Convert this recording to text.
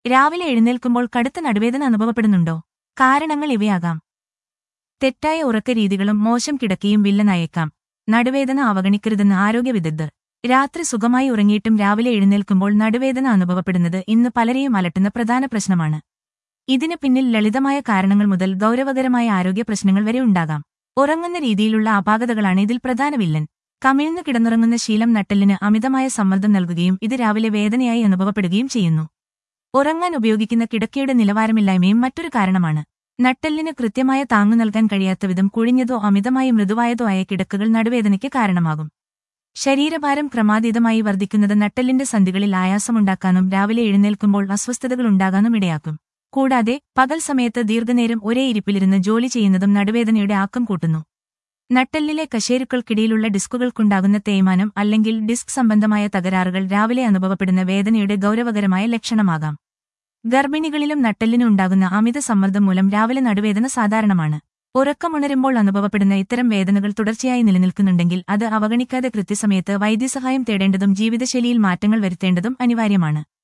രാവിലെ എഴുന്നേൽക്കുമ്പോൾ കടുത്ത നടുവേദന അനുഭവപ്പെടുന്നുണ്ടോ കാരണങ്ങൾ ഇവയാകാം തെറ്റായ ഉറക്ക രീതികളും മോശം കിടക്കയും വില്ലനായേക്കാം നടുവേദന അവഗണിക്കരുതെന്ന് ആരോഗ്യ വിദഗ്ധർ രാത്രി സുഖമായി ഉറങ്ങിയിട്ടും രാവിലെ എഴുന്നേൽക്കുമ്പോൾ നടുവേദന അനുഭവപ്പെടുന്നത് ഇന്ന് പലരെയും അലട്ടുന്ന പ്രധാന പ്രശ്നമാണ് ഇതിന് പിന്നിൽ ലളിതമായ കാരണങ്ങൾ മുതൽ ഗൗരവകരമായ ആരോഗ്യ പ്രശ്നങ്ങൾ വരെ ഉണ്ടാകാം ഉറങ്ങുന്ന രീതിയിലുള്ള അപാകതകളാണ് ഇതിൽ പ്രധാന വില്ലൻ കമിഴ്ന്നു കിടന്നുറങ്ങുന്ന ശീലം നട്ടെല്ലിന് അമിതമായ സമ്മർദ്ദം നൽകുകയും ഇത് രാവിലെ വേദനയായി അനുഭവപ്പെടുകയും ചെയ്യുന്നു ഉറങ്ങാൻ ഉപയോഗിക്കുന്ന കിടക്കയുടെ നിലവാരമില്ലായ്മയും മറ്റൊരു കാരണമാണ് നട്ടെല്ലിന് കൃത്യമായ താങ്ങു നൽകാൻ കഴിയാത്ത വിധം കുഴിഞ്ഞതോ അമിതമായി മൃദുവായതോ ആയ കിടക്കകൾ നടുവേദനയ്ക്ക് കാരണമാകും ശരീരഭാരം ക്രമാതീതമായി വർദ്ധിക്കുന്നത് നട്ടെല്ലിന്റെ സന്ധികളിൽ ആയാസമുണ്ടാക്കാനും രാവിലെ എഴുന്നേൽക്കുമ്പോൾ അസ്വസ്ഥതകൾ ഉണ്ടാകാനും ഇടയാക്കും കൂടാതെ പകൽ സമയത്ത് ദീർഘനേരം ഒരേ ഇരിപ്പിലിരുന്ന് ജോലി ചെയ്യുന്നതും നടുവേദനയുടെ ആക്കം കൂട്ടുന്നു നട്ടെല്ലിലെ കശേരുക്കൾക്കിടയിലുള്ള ഡിസ്കുകൾക്കുണ്ടാകുന്ന തേയ്മാനം അല്ലെങ്കിൽ ഡിസ്ക് സംബന്ധമായ തകരാറുകൾ രാവിലെ അനുഭവപ്പെടുന്ന വേദനയുടെ ഗൗരവകരമായ ലക്ഷണമാകാം ഗർഭിണികളിലും നട്ടെല്ലിനും ഉണ്ടാകുന്ന അമിത സമ്മർദ്ദം മൂലം രാവിലെ നടുവേദന സാധാരണമാണ് ഉറക്കമുണരുമ്പോൾ അനുഭവപ്പെടുന്ന ഇത്തരം വേദനകൾ തുടർച്ചയായി നിലനിൽക്കുന്നുണ്ടെങ്കിൽ അത് അവഗണിക്കാതെ കൃത്യസമയത്ത് വൈദ്യസഹായം തേടേണ്ടതും ജീവിതശൈലിയിൽ മാറ്റങ്ങൾ വരുത്തേണ്ടതും അനിവാര്യമാണ്